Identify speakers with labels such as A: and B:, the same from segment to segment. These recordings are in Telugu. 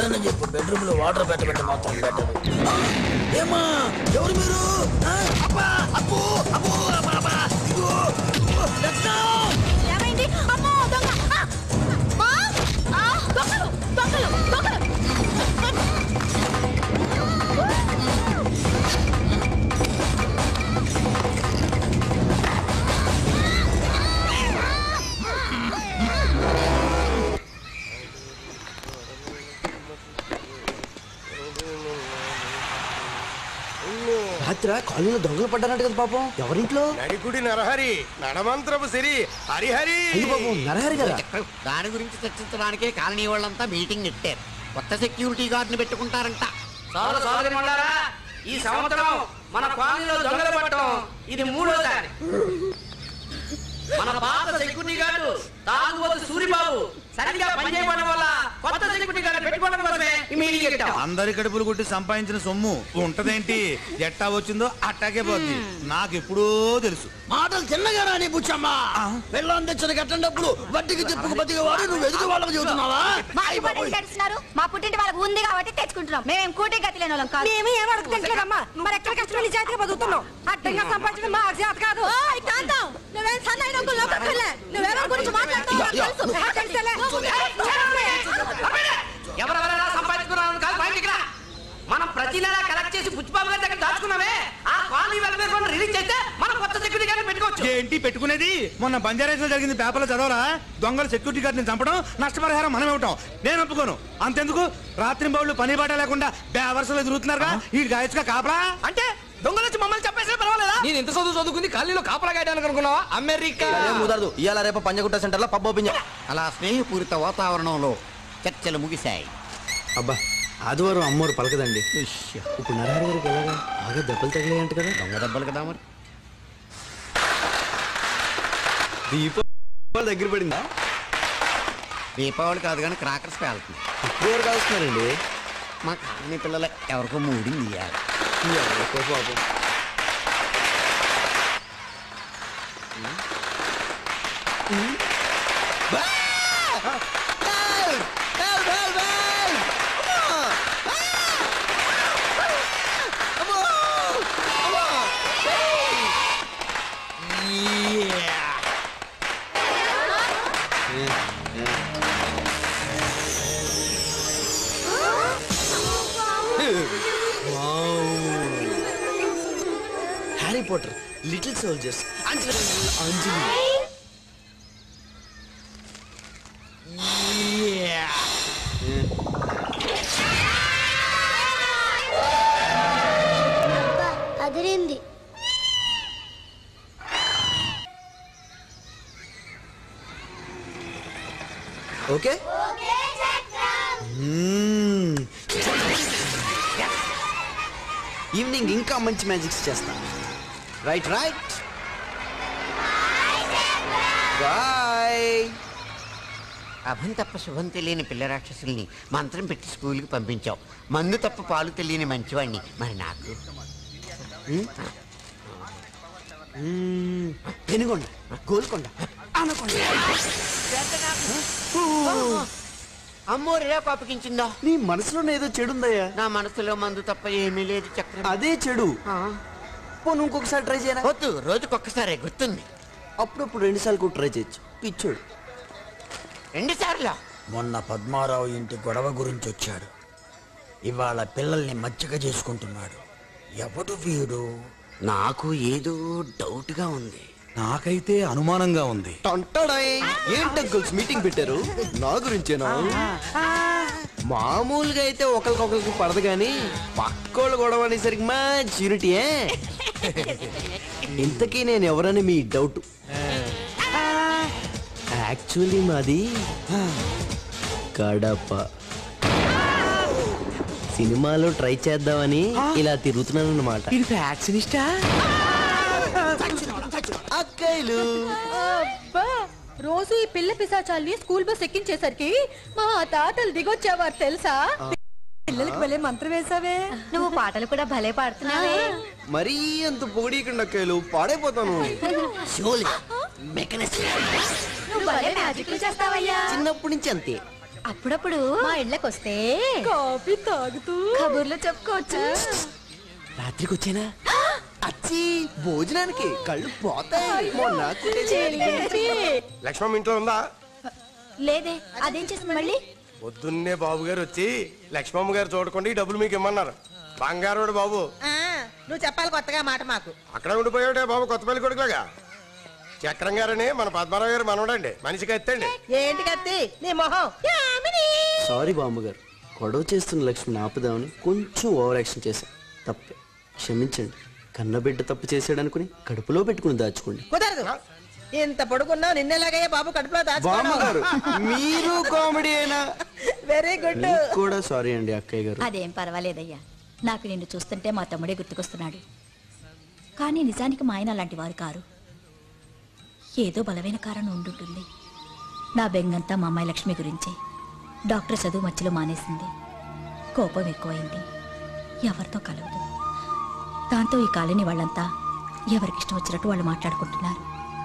A: ఎవరైనా చెప్పు బెడ్రూమ్ లో వాటర్ పెట్టబెట్టి మాత్రం పెట్టదు ఏమా ఎవరు మీరు ఆ? అబ్బా అబ్బో అబ్బో అబ్బా, అబ్బా. ఇదిగో, ఇదిగో, రక్తం!
B: ఏమైంది అమ్మో దొంగ ఆ! మా! ఆ! దొంగలు దొంగలు దొంగలు
C: రాత్రి కాలనీలో దొంగలు పడ్డారంట కదా పాపం ఎవరింట్లో
D: నడికుడి నరహరి నడమంత్రపు సిరి హరిహరి
C: అయ్యి పాపం నరహరి కదా
E: దాని గురించి చర్చించడానికే కాలనీ వాళ్ళంతా మీటింగ్ నెట్టారు కొత్త సెక్యూరిటీ గార్డుని పెట్టుకుంటారంట
F: సోదర సోదరి మండలారా ఈ సంవత్సరం మన కాలనీలో దొంగలు పట్టడం ఇది మూడోసారి మన పాత సెక్యూరిటీ గార్డు తాగుబోతు సూరిబాబు సరిగ్గా పనిచేయడం వల్ల కొత్త సెక్యూరిటీ గార్డు పెట్టుకోవడం కోసమే ఈ మీటింగ్ పెట్టాం
G: అందరి కడుపులు కొట్టి సంపాదించిన సొమ్ము ఉంటదేంటి ఎట్టా వచ్చిందో అట్టాగే పోద్ది నాకు ఎప్పుడూ తెలుసు
A: మాటలు తిన్నగా రాని బుచ్చమ్మా పెళ్ళాం తెచ్చిన కట్టం డబ్బులు వడ్డీకి తిప్పుకు బతికేవాడు నువ్వు ఎదుగు వాళ్ళకి చెబుతున్నావా
B: మాకు పడేసి కడుస్తున్నారు మా పుట్టింటి వాళ్ళకి ఉంది కాబట్టి తెచ్చుకుంటున్నాం మేమేం కూటి గతి లేని వాళ్ళం కాదు
H: మేము ఏం అడుగుతుంటలేదమ్మా మరి ఎక్కడ కష్టం నిజాయితీగా బతుకుతున్నాం అడ్డంగా సంపాదించడం మా చేత కాదు
B: కాంతం నువ్వేం సన్నాయి నొక్కులు నొక్కర్లే నువ్వెవరి గురించి మాట్లాడుతున్నావు నాకు తెలుసు.
H: నాకు తెలుసులే.
F: ఎవరెవరైనా సంపాదించుకున్నారని కాదు బయటికి ఇక్కడ మనం ప్రతి నెల కలెక్ట్ చేసి బుచ్చిబాబు గారి దగ్గర దాచుకున్నామే ఆ కాలనీ వెల్ఫేర్ ఫండ్ రిలీజ్ చేస్తే మనం కొత్త సెక్యూరిటీ గార్డు పెట్టుకోవచ్చు
G: ఏంటి పెట్టుకునేది మొన్న బంజారాస్ లో జరిగింది పేపర్లో చదవరా దొంగలు సెక్యూరిటీ గార్డ్ని చంపడం నష్టపరిహారం మనం ఇవ్వటం నేను ఒప్పుకోను అంతెందుకు రాత్రి బౌళ్ళు పని బాట లేకుండా బేవర్సలు తిరుగుతున్నారుగా ఈ గాయచుగా కాపలా
F: అంటే దొంగలు వచ్చి మమ్మల్ని చెప్పేసి పర్వాలేదా నేను ఎంత చదువు చదువుకుంది కాలనీలో కాపలా గాయడానికి అనుకున్నావా అమెరికా
C: అదేం కుదరదు ఇవాళ రేపు పంజగుట్ట సెంటర్ లో పబ్బు ఓపెన్ చేయ-
E: అలా స్నేహపూరిత వాతావరణంలో చర్చలు ముగిశాయి
C: అబ్బా ఆదివారం అమ్మోరు పలకదండి ఇప్పుడు నరహరి గారికి ఎలాగా బాగా దెబ్బలు తగిలాయంట కదా
E: దొంగ దెబ్బలు కదా మరి
C: దీపావళి దగ్గర పడిందా
E: దీపావళి కాదు కానీ క్రాకర్స్ పేలుతుంది
C: ఇప్పుడు ఎవరు కాల్స్తున్నారండి
E: మా కాలనీ పిల్లల ఎవరికో మూడింది ఇయ్యాలి
C: ఎవరికో పాపం Harry Potter little soldiers Anjali Anjali
B: అదిరింది
C: ఓకే మ్మ్. ఈవినింగ్ ఇంకా మంచి మ్యాజిక్స్ చేస్తా రైట్ రైట్ బాయ్
E: అభం తప్ప శుభం తెలియని పిల్ల రాక్షసుల్ని మంత్రం పెట్టి స్కూల్కి పంపించావు మందు తప్ప పాలు తెలియని మంచివాడిని మరి నాకు
C: పెనుగొండ గోల్కొండ అనకొండ
E: అమ్మో రేలా కోపగించిందో
C: నీ మనసులోనే ఏదో చెడుందయ్యా
E: నా మనసులో మందు తప్ప ఏమీ లేదు చక్రం
C: అదే చెడు
E: ఆ,
C: పోను ఇంకొకసారి ట్రై చేయరా
E: వద్దు రోజుకొక్కసారే గుర్తుంది
C: అప్పుడప్పుడు రెండు సార్లు కూడా ట్రై చేయొచ్చు పిచ్చోడు
E: రెండు సార్లు
A: మొన్న పద్మారావు ఇంటి గొడవ గురించి వచ్చాడు ఇవాళ పిల్లల్ని మచ్చిక చేసుకుంటున్నాడు ఎవడు వీడు
E: నాకు ఏదో డౌట్గా ఉంది
G: నాకైతే అనుమానంగా ఉంది
C: టంటడాయ్ ఏం టంకుల్స్ మీటింగ్ పెట్టారు నా గురించేనా మామూలుగా అయితే ఒకరికొకరికి పడదు కానీ పక్కోళ్ళు గొడవ అనేసరికి మంచి యూనిటీయే ఇంతకీ నేను ఎవరని మీ డౌట్ యాక్చువల్లీ మాది కడప సినిమాలో ట్రై చేద్దామని ఇలా తిరుగుతున్నాను అనమాట అక్కయ్యలు
H: అబ్బా రోజు ఈ పిల్ల పిశాచాల్ని స్కూల్ బస్ ఎక్కించేసరికి మా తాతలు దిగొచ్చేవారు తెలుసా పిల్లలకి భలే మంత్రం వేసావే
B: నువ్వు పాటలు కూడా భలే పాడుతున్నావే
C: మరీ అంత పొగిడీకండి అక్కయ్యలు పాడైపోతాను
B: నువ్వు భలే మ్యాజిక్లు చేస్తావయ్యా
C: చిన్నప్పటి నుంచి అంతే
B: అప్పుడప్పుడు
H: మా ఇళ్ళకి వస్తే
B: కాఫీ తాగుతూ
H: కబుర్లు చెప్పుకోవచ్చు
C: రాత్రికి వచ్చానా అచ్చి భోజనానికి కళ్ళు పోతాయి మొన్న
D: లక్ష్మమ్మ ఇంట్లో ఉందా
H: లేదే అదేం చేసింది మళ్ళీ
D: పొద్దున్నే బాబు గారు వచ్చి లక్ష్మమ్మ గారు చూడకుండా ఈ డబ్బులు మీకు ఇమ్మన్నారు బంగారు బాబు
I: నువ్వు చెప్పాలి కొత్తగా మాట మాకు
D: అక్కడ ఉండిపోయాడే బాబు కొత్త పెళ్లి కొడుకులాగా చక్రం గారని మన పద్మారావు గారు మనవడండి మనిషికి ఎత్తండి
I: ఏంటి కత్తి నీ మొహం
C: సారీ బామ్మగారు గొడవ చేస్తున్న లక్ష్మిని ఆపుదామని కొంచెం ఓవర్ యాక్షన్ చేశా తప్పే క్షమించండి కన్నబిడ్డ తప్పు చేశాడనుకుని కడుపులో పెట్టుకుని దాచుకోండి
I: కుదరదు ఇంత పొడుగున్నావు నిన్నెలాగయ్యా బాబు కడుపులో
C: బామ్మగారు
I: దాచుకోవడం
C: మీరు కామెడీ అయినా
I: వెరీ గుడ్
C: మీకు కూడా సారీ అండి అక్కయ్య గారు
H: అదేం పర్వాలేదయ్యా నాకు నిన్ను చూస్తుంటే మా తమ్ముడే గుర్తుకొస్తున్నాడు కానీ నిజానికి మా ఆయన అలాంటి వారు కారు ఏదో బలమైన కారణం ఉండుంటుంది నా బెంగంతా మా అమ్మాయి లక్ష్మి గురించే డాక్టర్ చదువు మధ్యలో మానేసింది కోపం ఎక్కువైంది ఎవరితో కలవదు దాంతో ఈ కాలనీ వాళ్ళంతా ఎవరికిష్టం వచ్చినట్టు వాళ్ళు మాట్లాడుకుంటున్నారు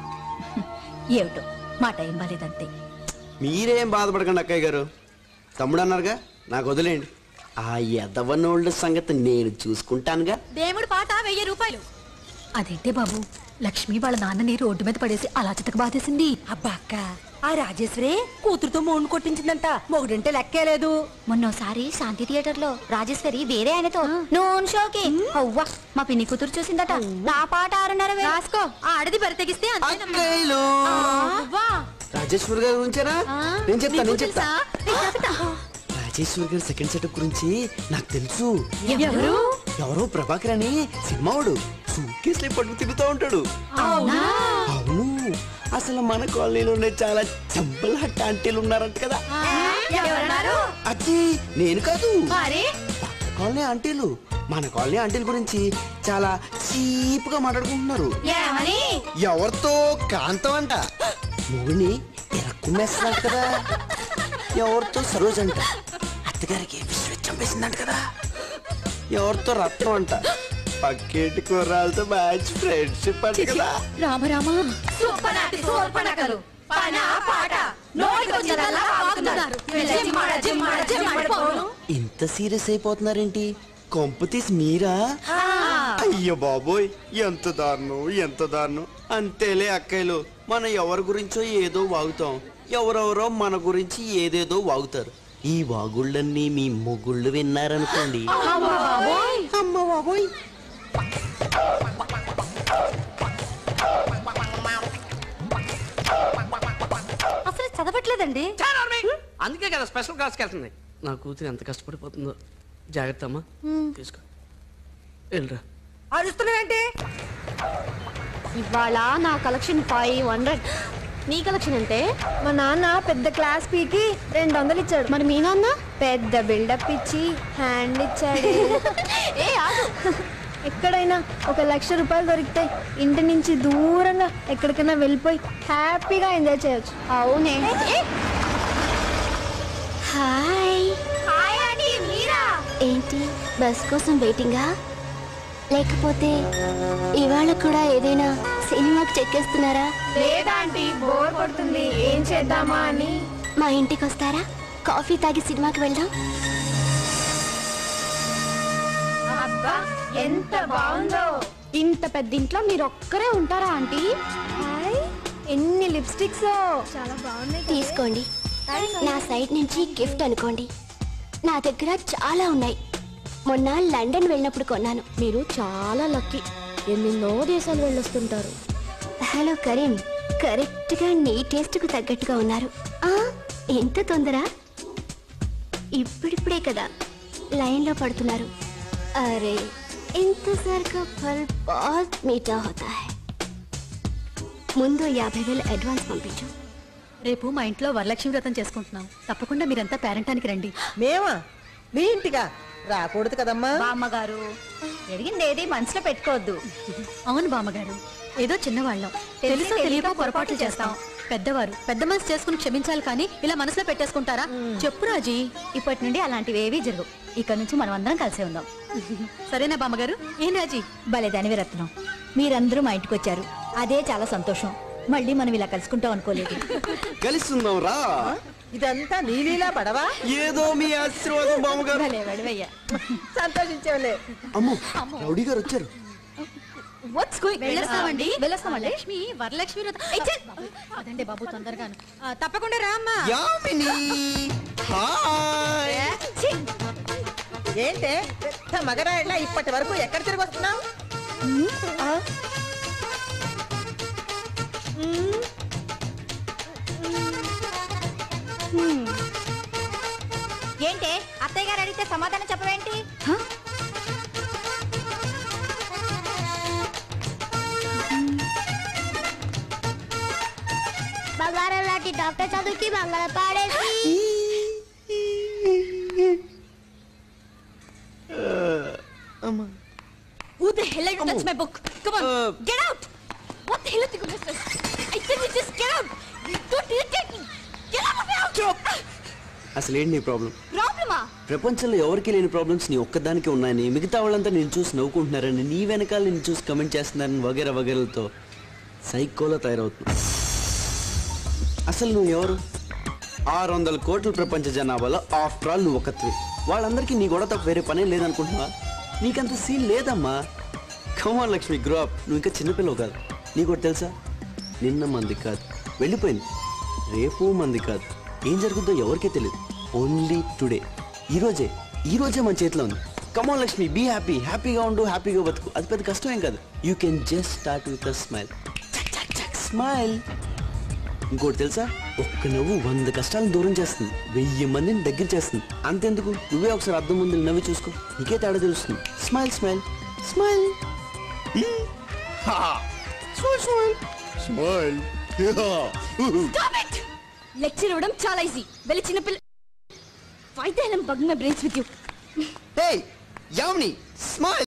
H: ఏమిటో మా టైం బాలేదంతే
C: మీరేం బాధపడకండి అక్కయ్య గారు తమ్ముడు అన్నారుగా నాకు వదిలేయండి ఆ ఎదవనోళ్ళ సంగతి నేను చూసుకుంటానుగా
H: దేవుడు పాట వెయ్యి రూపాయలు అదేంటే బాబు లక్ష్మి వాళ్ళ నాన్నని రోడ్డు మీద పడేసి అలా చితక బాధేసింది
I: అబ్బా అక్క ఆ రాజేశ్వరి కూతురుతో మోను కొట్టించిందంట మొగుడంటే లెక్కేలేదు
H: మొన్నోసారి శాంతి థియేటర్ లో రాజేశ్వరి వేరే ఆయనతో నూన్ షోకి అవ్వా మా పిన్ని కూతురు చూసిందట నా పాట ఆరున్నర రాసుకో ఆడది బరితెగిస్తే
C: అక్కయ్యలు రాజేశ్వర్ గారి గురించేనా నేను చెప్తా నేను చెప్తా రాజేశ్వర్ గారి సెకండ్ సెటప్ గురించి నాకు తెలుసు
H: ఎవరు
C: ఎవరో ప్రభాకర్ అని సినిమావాడు సూట్ కేసులే పట్టుకు తిరుగుతూ ఉంటాడు అవును అసలు మన కాలనీలోనే చాలా చంపల హట్ట ఆంటీలు ఉన్నారంట కదా
H: ఎవరన్నారు
C: అది నేను కాదు
H: మరి
C: పక్క కాలనీ ఆంటీలు మన కాలనీ ఆంటీల గురించి చాలా చీప్ గా మాట్లాడుకుంటున్నారు
H: ఏమని
C: ఎవరితో కాంతం అంట మొగుని ఎరక్కుమేస్తున్నాడు కదా ఎవరితో సరోజ్ అంట అత్తగారికి విసిరి చంపేసిందంట కదా ఎవరితో రత్నం అంట పక్కేటి కుర్రాలతో మ్యాచ్ ఫ్రెండ్షిప్ అంట కదా
H: రామరామా సూపనాటి సూర్పనకలు పన పాట నోటికొచ్చినదల్లా వాగుతున్నారు జిమ్మాడ జిమ్మాడ జిమ్మాడ పోను
C: ఇంత సీరియస్ అయిపోతున్నారేంటి కొంప తీసి మీరా అయ్యో బాబోయ్ ఎంత దారుణం ఎంత దారుణం అంతేలే అక్కయ్యలు మనం ఎవరి గురించో ఏదో వాగుతాం ఎవరెవరో మన గురించి ఏదేదో వాగుతారు ఈ వాగుళ్ళన్నీ మీ మొగుళ్ళు విన్నారనుకోండి అమ్మ బాబోయ్
H: అసలు చదవట్లేదండి
F: అందుకే కదా స్పెషల్ క్లాస్కి వెళ్తుంది నా కూతురు ఎంత కష్టపడిపోతుందో జాగ్రత్త అమ్మా తీసుకో వెళ్ళరా
I: అరుస్తున్నావేంటి
B: ఇవాళ నా కలెక్షన్ ఫైవ్ హండ్రెడ్ నీ కలెక్షన్ అంటే మా నాన్న పెద్ద క్లాస్ పీకి రెండు వందలు ఇచ్చాడు మరి మీ నాన్న పెద్ద బిల్డప్ ఇచ్చి హ్యాండ్ ఇచ్చాడు ఏ ఆగు ఎక్కడైనా ఒక లక్ష రూపాయలు దొరికితే ఇంటి నుంచి దూరంగా ఎక్కడికైనా వెళ్ళిపోయి హ్యాపీగా ఎంజాయ్ చేయొచ్చు అవునే హాయ్ హాయ్ అండి మీరా ఏంటి బస్ కోసం వెయిటింగా లేకపోతే ఇవాళ కూడా ఏదైనా సినిమాకి చెక్కేస్తున్నారా లేదా ఆంటీ బోర్ కొడుతుంది ఏం చేద్దామా అని మా ఇంటికి వస్తారా కాఫీ తాగి సినిమాకి వెళ్దాం అబ్బా ఎంత బాగుందో ఇంత పెద్ద ఇంట్లో మీరు ఒక్కరే ఉంటారా ఆంటీ ఎన్ని లిప్స్టిక్స్ చాలా బాగున్నాయి తీసుకోండి నా సైడ్ నుంచి గిఫ్ట్ అనుకోండి నా దగ్గర చాలా ఉన్నాయి మొన్న లండన్ వెళ్ళినప్పుడు కొన్నాను మీరు చాలా లక్కీ ఎన్నెన్నో దేశాలు వెళ్ళొస్తుంటారు హలో కరీం కరెక్ట్ గా నీ టేస్ట్ కు తగ్గట్టుగా ఉన్నారు ఆ, ఎంత తొందర ఇప్పుడిప్పుడే కదా లైన్ లో పడుతున్నారు అరే ఇంతసార్ కా ఫల్ బాత్ మీఠా హోతా హై ముందు యాభై వేలు అడ్వాన్స్ పంపించు
H: రేపు మా ఇంట్లో వరలక్ష్మి వ్రతం చేసుకుంటున్నాం తప్పకుండా మీరంతా పేరంటానికి రండి
I: మేమా మీ ఇంటిగా రాకూడదు కదమ్మా
H: బామ్మగారు జరిగింది ఏది మనసులో పెట్టుకోవద్దు అవును బామ్మగారు ఏదో చిన్నవాళ్ళం తెలుసో తెలియక పొరపాట్లు చేస్తాం పెద్దవారు పెద్ద మనసు చేసుకుని క్షమించాలి కానీ ఇలా మనసులో పెట్టేసుకుంటారా చెప్పు రాజీ ఇప్పటి నుండి అలాంటివి ఏవీ జరగవు ఇక నుంచి మనం అందరం కలిసే ఉందాం సరేనా బామ్మగారు ఏం రాజీ భలే దానివి రత్నం మీరందరూ మా ఇంటికి వచ్చారు అదే చాలా సంతోషం మళ్ళీ మనం ఇలా కలుసుకుంటాం అనుకోలేదు
C: కలుస్తుందాం రా
I: ఇదంతా నీలీలా పడవా
C: ఏదో మీ ఆశీర్వాదం బామ్మగారు
I: సంతోషించేవలే
C: అమ్మో రౌడీ గారు వచ్చారు
H: వాట్స్ గోయింగ్
B: వెళ్ళొస్తామండి.
H: వెళ్ళొస్తామండి లక్ష్మి వరలక్ష్మి వ్రతం ఏయ్, చెల్. అదండి బాబు తొందరగాను
I: తప్పకుండా రామ్మా
C: యామిని హాయ్
H: ఛీ,
I: ఏంటే పెద్ద మగరాయిలా ఇప్పటి వరకు ఎక్కడ తిరిగి వస్తున్నావు
H: ఏంటే అత్తయ్య గారు అడిగితే సమాధానం చెప్పవేంటి
B: బంగారం లాంటి డాక్టర్ చదువుకి మంగళ పాడేసి
H: Who the hell are you touch my book? Come on,
C: Uh,
H: get out! What the hell are you doing, mister? I said you just get out! Don't irritate me! Get out of my house!
C: అసలు ఏంటి నీ ప్రాబ్లం
H: ప్రాబ్లమా
C: ప్రపంచంలో ఎవరికి లేని ప్రాబ్లమ్స్ నీ ఒక్కదానికి ఉన్నాయని మిగతా వాళ్ళంతా నేను చూసి నవ్వుకుంటున్నారని నీ వెనకాల నేను చూసి కమెంట్ చేస్తున్నారని వగేరా వగేరలతో సైకోలో తయారవుతున్నా అసలు నువ్వు ఎవరు ఆరు వందల కోట్ల ప్రపంచ జనాభాలో ఆఫ్టర్ ఆల్ నువ్వు ఒకత్వి వాళ్ళందరికీ నీ కూడా తప్ప వేరే పనే లేదనుకుంటున్నావా నీకంత సీన్ లేదమ్మా కమాన్ లక్ష్మి గ్రో అప్ నువ్వు ఇంకా చిన్నపిల్లవు కాదు నీకు ఒకటి తెలుసా నిన్న మంది కాదు వెళ్ళిపోయింది రేపు మంది కాదు ఏం జరుగుతుందో ఎవరికీ తెలియదు ఓన్లీ టుడే ఈరోజే ఈరోజే మన చేతిలో ఉంది కమాన్ లక్ష్మి బీ హ్యాపీ హ్యాపీగా ఉండు హ్యాపీగా బతుకు అది పెద్ద కష్టం ఏం కాదు you can just start with a smile smile ఇంకోటి తెలుసా ఒక్క నవ్వు వంద కష్టాలను దూరం చేస్తుంది వెయ్యి మందిని దగ్గర చేస్తుంది అంతెందుకు నువ్వే ఒకసారి అద్దం ముందు నవ్వి చూసుకో నీకే తేడా తెలుస్తుంది smile smile smile smile
H: Stop it! Lecture ఇవ్వడం చాలా ఈజీ వెళ్ళి చిన్నపిల్ల Why the hell I'm bugging my brains with you?
C: Hey Yamini smile